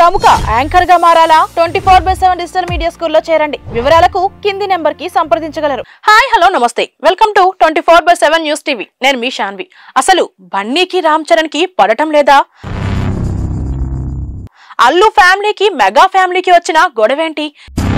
ప్రముఖ యాంకర్ గా మారాలా twenty four by seven digital media స్కూల్లో చేరండి వివరాలకు కింది నెంబర్ కి సంప్రదించగలరు hi hello namaste welcome to twenty four by seven news TV నేను మీ శాన్వి అసలు బన్నీకి రామ్ చరణ్ కి పడటం లేదా అల్లు ఫ్యామిలీకి మెగా ఫ్యామిలీకి వచ్చిన గొడవేంటి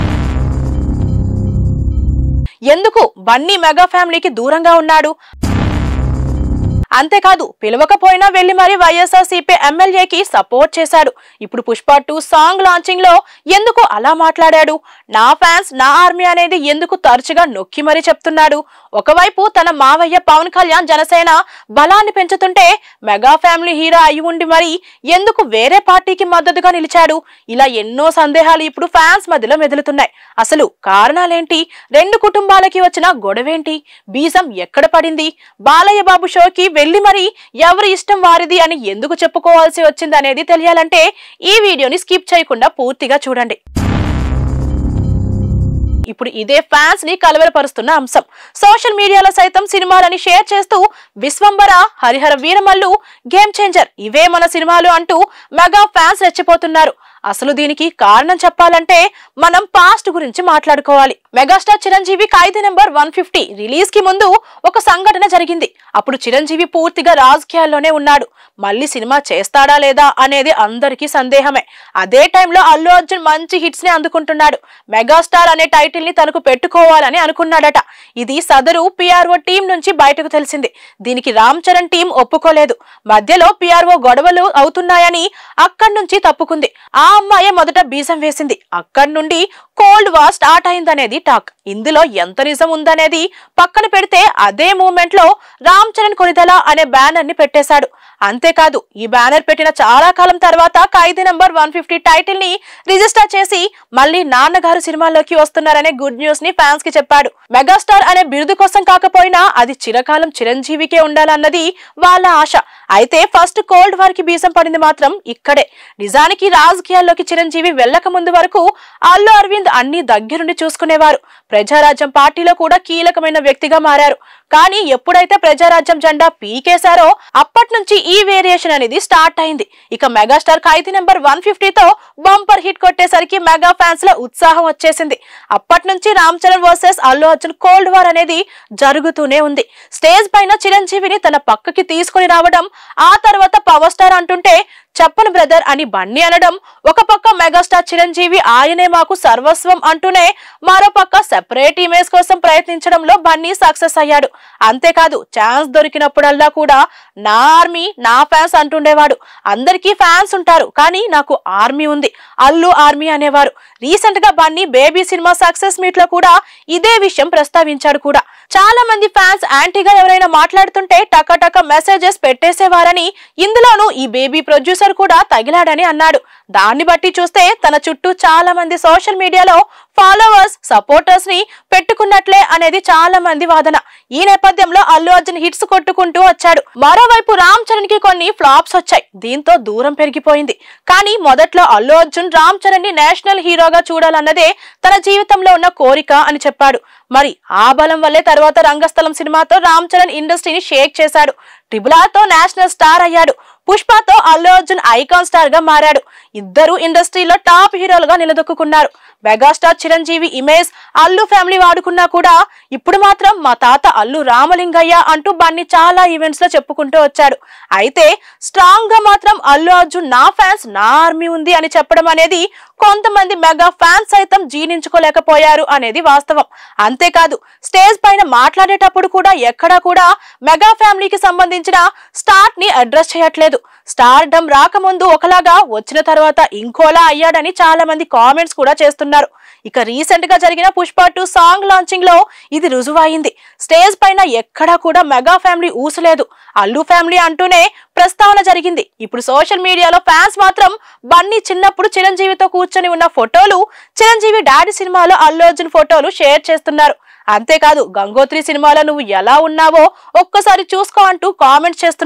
ఎందుకు బన్నీ మెగా ఫ్యామిలీకి దూరంగా ఉన్నాడు అంతేకాదు పిలవకపోయినా వెళ్లి మరి వైఎస్ఆర్సీపీ ఎమ్మెల్యేకి సపోర్ట్ చేశాడు ఇప్పుడు పుష్ప టూ సాంగ్ లాంచింగ్ లో ఎందుకు అలా మాట్లాడాడు నా ఫ్యాన్స్ నా ఆర్మీ అనేది ఎందుకు తరచుగా నొక్కి మరీ చెప్తున్నాడు ఒకవైపు తన మావయ్య పవన్ కళ్యాణ్ జనసేన బలాన్ని పెంచుతుంటే మెగా ఫ్యామిలీ హీరో అయి ఉండి మరి ఎందుకు వేరే పార్టీకి మద్దతుగా నిలిచాడు ఇలా ఎన్నో సందేహాలు ఇప్పుడు ఫ్యాన్స్ మధ్యలో మెదులుతున్నాయి అసలు కారణాలేంటి రెండు కుటుంబాలకి వచ్చిన గొడవేంటి బీజం ఎక్కడ పడింది బాలయ్య బాబు షోకి వెళ్లి మరి ఎవరి ఇష్టం వారిది అని ఎందుకు చెప్పుకోవాల్సి వచ్చింది అనేది తెలియాలంటే ఈ వీడియోని స్కిప్ చేయకుండా పూర్తిగా చూడండి ఇప్పుడు ఇదే ఫ్యాన్స్ ని కలవరపరుస్తున్న అంశం సోషల్ మీడియాలో సైతం సినిమాలని షేర్ చేస్తూ విశ్వంబర హరిహర వీరమల్లు గేమ్ చేంజర్ ఇవే మన సినిమాలు అంటూ మెగా ఫ్యాన్స్ రెచ్చిపోతున్నారు అసలు దీనికి కారణం చెప్పాలంటే మనం పాస్ట్ గురించి మాట్లాడుకోవాలి megastar Chiranjeevi Khaidi number one fifty release కి ముందు ఒక సంఘటన జరిగింది అప్పుడు చిరంజీవి పూర్తిగా రాజకీయాల్లోనే ఉన్నాడు మళ్ళీ సినిమా చేస్తాడా లేదా అనేది అందరికీ సందేహమే అదే టైంలో అల్లు అర్జున్ మంచి హిట్స్ ని అందుకుంటున్నాడు మెగాస్టార్ అనే టైటిల్ ని తనకు పెట్టుకోవాలని అనుకున్నాడట ఇది సదరు పిఆర్ఓ టీం నుంచి బయటకు తెలిసింది దీనికి రామ్ చరణ్ టీం ఒప్పుకోలేదు మధ్యలో పిఆర్ఓ గొడవలు అవుతున్నాయని అక్కడి నుంచి తప్పుకుంది ఆ అమ్మాయే మొదట బీజం వేసింది అక్కడి నుండి కోల్డ్ వార్ స్టార్ట్ అయిందనేది టాక్ ఇందులో ఎంత నిజం ఉందనేది పక్కన పెడితే అదే మూమెంట్ లో రామ్ చరణ్ కొనిదల అనే బ్యానర్ ని పెట్టేశాడు అంతేకాదు ఈ బ్యానర్ పెట్టిన చాలా కాలం తర్వాత Khaidi number one fifty title ని రిజిస్టర్ చేసి మళ్ళీ నాన్నగారు సినిమాల్లోకి వస్తున్నారనే గుడ్ న్యూస్ ని ఫ్యాన్స్ కి చెప్పాడు మెగాస్టార్ అనే బిరుదు కోసం కాకపోయినా అది చిరకాలం చిరంజీవికే ఉండాలన్నది వాళ్ళ ఆశ అయితే ఫస్ట్ కోల్డ్ వార్ కి బీజం పడింది మాత్రం ఇక్కడే నిజానికి రాజకీయాల్లోకి చిరంజీవి వెళ్ళక ముందు వరకు అల్లు అరవింద్ అన్ని దగ్గరుండి చూసుకునేవారు ప్రజారాజ్యం పార్టీలో కూడా కీలకమైన వ్యక్తిగా మారారు కానీ ఎప్పుడైతే ప్రజారాజ్యం జెండా పీకేశారో అప్పటి నుంచి ఈ వేరియేషన్ అనేది స్టార్ట్ అయింది ఇక మెగాస్టార్ ఖైదీ నెంబర్ వన్ ఫిఫ్టీతో బంపర్ హిట్ కొట్టేసరికి మెగా ఫ్యాన్స్ లో ఉత్సాహం వచ్చేసింది అప్పటి నుంచి Ram Charan versus Allu Arjun cold war అనేది జరుగుతూనే ఉంది స్టేజ్ పైన చిరంజీవిని తన పక్కకి తీసుకుని రావడం ఆ తర్వాత పవర్ స్టార్ అంటుంటే చెప్పను బ్రదర్ అని బన్నీ అనడం ఒక పక్క మెగాస్టార్ చిరంజీవి ఆయనే మాకు సర్వస్వం అంటూనే మరో పక్క సెపరేట్ ఇమేజ్ కోసం ప్రయత్నించడంలో బన్నీ సక్సెస్ అయ్యాడు అంతేకాదు ఛాన్స్ దొరికినప్పుడల్లా కూడా నా ఆర్మీ నా ఫ్యాన్స్ అంటుండేవాడు అందరికీ ఫ్యాన్స్ ఉంటారు కానీ నాకు ఆర్మీ ఉంది అల్లు ఆర్మీ అనేవారు రీసెంట్ గా బన్నీ బేబీ సినిమా సక్సెస్ మీట్ లో కూడా ఇదే విషయం ప్రస్తావించాడు కూడా చాలా మంది ఫ్యాన్స్ యాంటీగా ఎవరైనా మాట్లాడుతుంటే టక మెసేజెస్ పెట్టేసేవారని ఇందులోనూ ఈ బేబీ ప్రొడ్యూసర్ కూడా తగిలాడని అన్నాడు దాన్ని బట్టి చూస్తే తన చుట్టూ చాలా మంది సోషల్ మీడియాలో ఫాలోవర్స్ సపోర్టర్స్ ని పెట్టుకున్నట్లే అనేది చాలా మంది వాదన ఈ నేపథ్యంలో అల్లు అర్జున్ హిట్స్ కొట్టుకుంటూ వచ్చాడు మరోవైపు రామ్ చరణ్ కి కొన్ని ఫ్లాప్స్ వచ్చాయి దీంతో దూరం పెరిగిపోయింది కానీ మొదట్లో అల్లు అర్జున్ రామ్ చరణ్ ని నేషనల్ హీరోగా చూడాలన్నదే తన జీవితంలో ఉన్న కోరిక అని చెప్పాడు మరి ఆ బలం వల్లే తర్వాత రంగస్థలం సినిమాతో రామ్ చరణ్ ఇండస్ట్రీని షేక్ చేశాడు ట్రిబుల్ ఆర్ తో నేషనల్ స్టార్ అయ్యాడు పుష్పతో అల్లు అర్జున్ ఐకాన్ స్టార్ గా మారాడు ఇద్దరు ఇండస్ట్రీలో టాప్ హీరోలుగా నిలదొక్కున్నారు megastar Chiranjeevi image Allu family వాడుకున్నా కూడా ఇప్పుడు మాత్రం మా తాత అల్లు రామలింగయ్య అంటూ బన్నీ చాలా ఈవెంట్స్ లో చెప్పుకుంటూ వచ్చాడు అయితే స్ట్రాంగ్ గా మాత్రం అల్లు అర్జున్ నా ఫ్యాన్స్ నా ఆర్మీ ఉంది అని చెప్పడం అనేది కొంతమంది మెగా ఫ్యాన్స్ సైతం జీర్ణించుకోలేకపోయారు అనేది వాస్తవం అంతేకాదు స్టేజ్ పైన మాట్లాడేటప్పుడు కూడా ఎక్కడా కూడా మెగా ఫ్యామిలీకి సంబంధించిన స్టార్ట్ ని అడ్రస్ చేయట్లేదు స్టార్ డమ్ రాకముందు ఒకలాగా వచ్చిన తర్వాత ఇంకోలా అయ్యాడని చాలా మంది కామెంట్స్ కూడా చేస్తున్నారు ఇక రీసెంట్ గా జరిగిన పుష్ప టూ సాంగ్ లాంచింగ్ లో ఇది రుజువైంది స్టేజ్ పైన ఎక్కడా కూడా మెగా ఫ్యామిలీ ఊసలేదు అల్లు ఫ్యామిలీ అంటూనే ప్రస్తావన జరిగింది ఇప్పుడు సోషల్ మీడియాలో ఫ్యాన్స్ మాత్రం బన్నీ చిన్నప్పుడు చిరంజీవితో కూర్చొని ఉన్న ఫోటోలు చిరంజీవి డాడీ సినిమాలో అల్లు అర్జున్ ఫోటోలు షేర్ చేస్తున్నారు అంతేకాదు గంగోత్రి సినిమాలో నువ్వు ఎలా ఉన్నావో ఒక్కసారి చూసుకో అంటూ కామెంట్స్ చేస్తున్నారు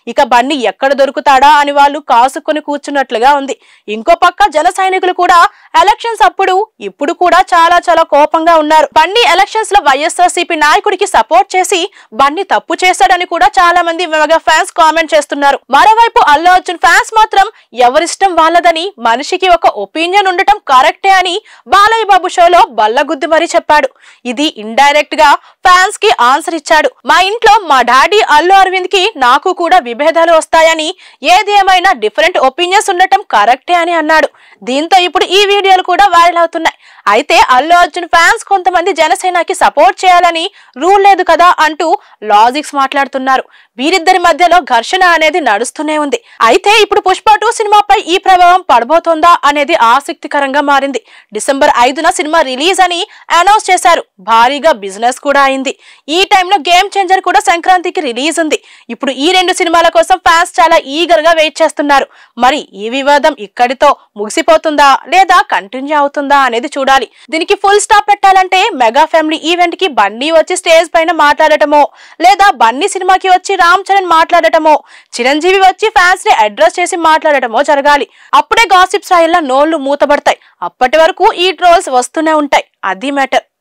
ఇక బన్నీ ఎక్కడ దొరుకుతాడా అని వాళ్ళు కాసుకొని కూర్చున్నట్లుగా ఉంది ఇంకో పక్క జన సైనికులు కూడా ఎలక్షన్స్ అప్పుడు ఇప్పుడు కూడా చాలా చాలా కోపంగా ఉన్నారు బన్నీ ఎలక్షన్స్ లో వైఎస్ఆర్సీపీ నాయకుడికి సపోర్ట్ చేసి బన్నీ తప్పు చేశాడని కూడా చాలా మంది మెగా ఫ్యాన్స్ కామెంట్ చేస్తున్నారు మరోవైపు అల్లు అర్జున్ ఫ్యాన్స్ మాత్రం ఎవరిష్టం వాళ్ళదని మనిషికి ఒక ఒపీనియన్ ఉండటం కరెక్టే అని బాలయ్య బాబు షోలో బల్లగుద్ది మరీ చెప్పాడు ఇది ఇండైరెక్ట్ గా ఫ్యాన్స్ కి ఆన్సర్ ఇచ్చాడు మా ఇంట్లో మా డాడీ అల్లు అరవింద్ కి నాకు కూడా విభేదాలు వస్తాయని ఏది ఏమైనా డిఫరెంట్ ఒపీనియన్స్ ఉండటం కరెక్టే అని అన్నాడు దీంతో ఇప్పుడు ఈ వీడియోలు కూడా వైరల్ అవుతున్నాయి అయితే అల్లు అర్జున్ ఫ్యాన్స్ కొంతమంది జనసేనకి సపోర్ట్ చేయాలని రూల్ లేదు కదా అంటూ లాజిక్స్ మాట్లాడుతున్నారు వీరిద్దరి మధ్యలో ఘర్షణ అనేది నడుస్తూనే ఉంది అయితే ఇప్పుడు పుష్ప టూ సినిమాపై ఈ ప్రభావం పడబోతోందా అనేది ఆసక్తికరంగా మారింది డిసెంబర్ ఐదున సినిమా రిలీజ్ అని అనౌన్స్ చేశారు భారీగా బిజినెస్ కూడా అయింది ఈ టైంలో గేమ్ చేంజర్ కూడా సంక్రాంతికి రిలీజ్ ఉంది ఇప్పుడు ఈ రెండు సినిమాల కోసం ఫ్యాన్స్ చాలా ఈగర్ గా వెయిట్ చేస్తున్నారు మరి ఈ వివాదం ఇక్కడితో ముగిసిపోతుందా లేదా కంటిన్యూ అవుతుందా అనేది చూడాలి దీనికి ఫుల్ స్టాప్ పెట్టాలంటే మెగా ఫ్యామిలీ ఈవెంట్ కి బన్నీ వచ్చి స్టేజ్ పైన మాట్లాడటమో లేదా బన్నీ సినిమాకి వచ్చి రామ్ చరణ్ మాట్లాడటమో చిరంజీవి వచ్చి ఫ్యాన్స్ ని అడ్రస్ చేసి మాట్లాడటమో జరగాలి అప్పుడే గాసిప్స్ రాయల్లా నోళ్లు మూతబడతాయి అప్పటి వరకు ఈ ట్రోల్స్ వస్తూనే ఉంటాయి అది మ్యాటర్